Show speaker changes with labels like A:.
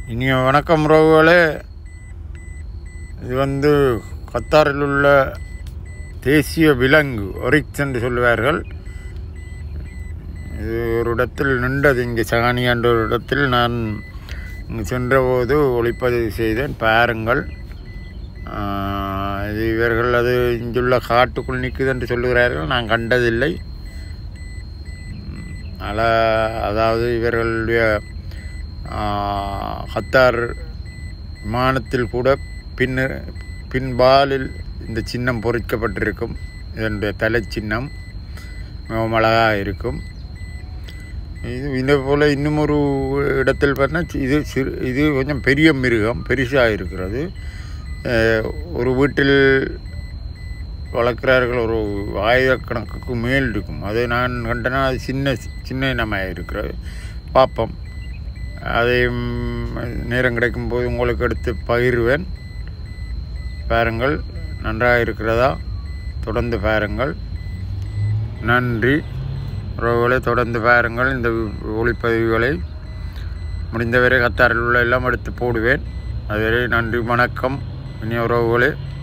A: இனிய வணக்கம் உறவுகளே இது வந்து கத்தாரில் உள்ள தேசிய விலங்கு ஒரிக்ஸ் என்று சொல்லுவார்கள் இது ஒரு இடத்தில் நின்றது இங்கே சகானி என்ற ஒரு இடத்தில் நான் இங்கு சென்றபோது ஒளிப்பதிவு செய்தேன் பாருங்கள் ஆஹ், இது இவர்கள் அது இங்குள்ள காட்டுக்குள் நிற்குது என்று சொல்லுகிறார்கள் நான் கண்டதில்லை அல அதாவது இவர்களுடைய ஆஹ், கத்தார் விமானத்தில் கூட பின் பின்பாலில் இந்த சின்னம் பொறிக்கப்பட்டிருக்கும் இதனுடைய தலை சின்னம் மிகவும் அழகாக இருக்கும் இது இதே போல் இன்னும் ஒரு இடத்தில் பார்த்தா இது சிறு இது கொஞ்சம் பெரிய மிருகம் பெருசாக இருக்கிறது அஹ், ஒரு வீட்டில் வளர்க்குறார்கள் ஒரு ஆயிரக்கணக்குக்கு மேல் இருக்கும் அது நான் கண்டனா அது சின்ன சின்ன இனமாக இருக்கிறது பார்ப்போம் அதையும் நேரம் கிடைக்கும்போது உங்களுக்கு எடுத்து பகிர்வேன் பாருங்கள் நன்றாக இருக்கிறதா தொடர்ந்து பாருங்கள் நன்றி உறவுகளை தொடர்ந்து பாருங்கள் இந்த ஒளிப்பதிவுகளை முடிந்தவரை கத்தாரில் உள்ள எல்லாம் எடுத்து போடுவேன் அதுவரை நன்றி வணக்கம் இனிய உறவுகளே